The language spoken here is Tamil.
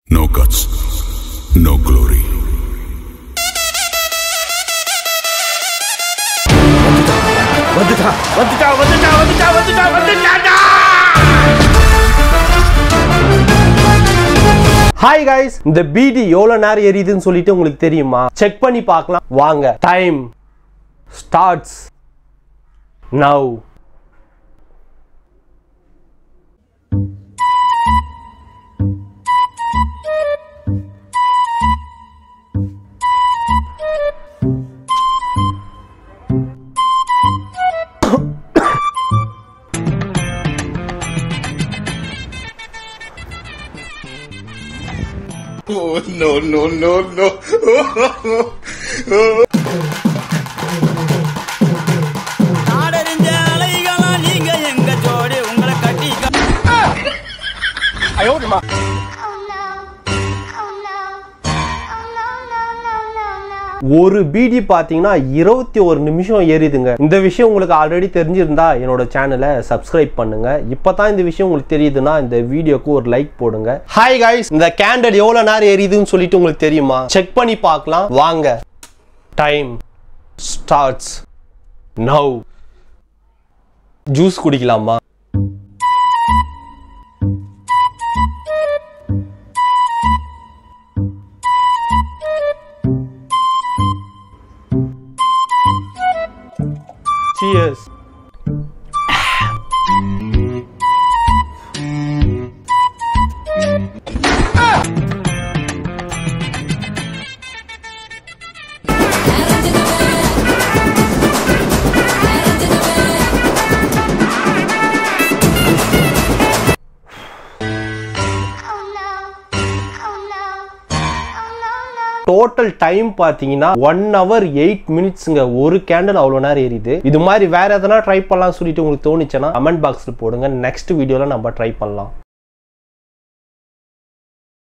No guts, no glory. வந்துட்டா வந்துட்டா வந்துட்டா வந்துட்டா வந்துட்டா வந்துட்டாடா ஹாய் கைஸ் இந்த பீடி எவ்வளவு நேரம் எரியுதுன்னு சொல்லிட்டு உங்களுக்கு தெரியுமா செக் பண்ணி பார்க்கலாம் வாங்க time starts now Oh, no, no, no, no. நாடறிஞ்ச அலைகளா நீங்க எங்க ஜோடி உங்களை கட்டி Oh no. Oh no. Oh no, no, no, no, no. ஒரு பீடி பார்த்தீங்கன்னா இருபத்தி ஒரு நிமிஷம் எரியுதுங்க இந்த விஷயம் உங்களுக்கு ஆல்ரெடி தெரிஞ்சிருந்தா என்னோட சேனலை சப்ஸ்கிரைப் பண்ணுங்க இப்பதான் இந்த விஷயம் உங்களுக்கு தெரியுதுன்னா இந்த வீடியோக்கு ஒரு லைக் போடுங்க ஹாய் கைஸ் இந்த கேண்டல் எவ்வளவு நேரம் எரியுதுன்னு சொல்லிட்டு உங்களுக்கு தெரியுமா செக் பண்ணி பார்க்கலாம் வாங்க டைம் ஸ்டார்ட்ஸ் நவ் ஜூஸ் குடிக்கலாமா Cheers. Oh no. Oh no. Oh no, no. Total time பார்த்தீங்கன்னா ஒன் ஹவர் எயிட் மினிட்ஸுங்க ஒரு கேண்டில் அவ்வளோ நேரம் எரியுது இது மாதிரி வேற எதனா ட்ரை பண்ணலாம் சொல்லிட்டு உங்களுக்கு தோணுச்சுன்னா கமெண்ட் பாக்ஸில் போடுங்க நெக்ஸ்ட் வீடியோவில் நம்ம ட்ரை பண்ணலாம்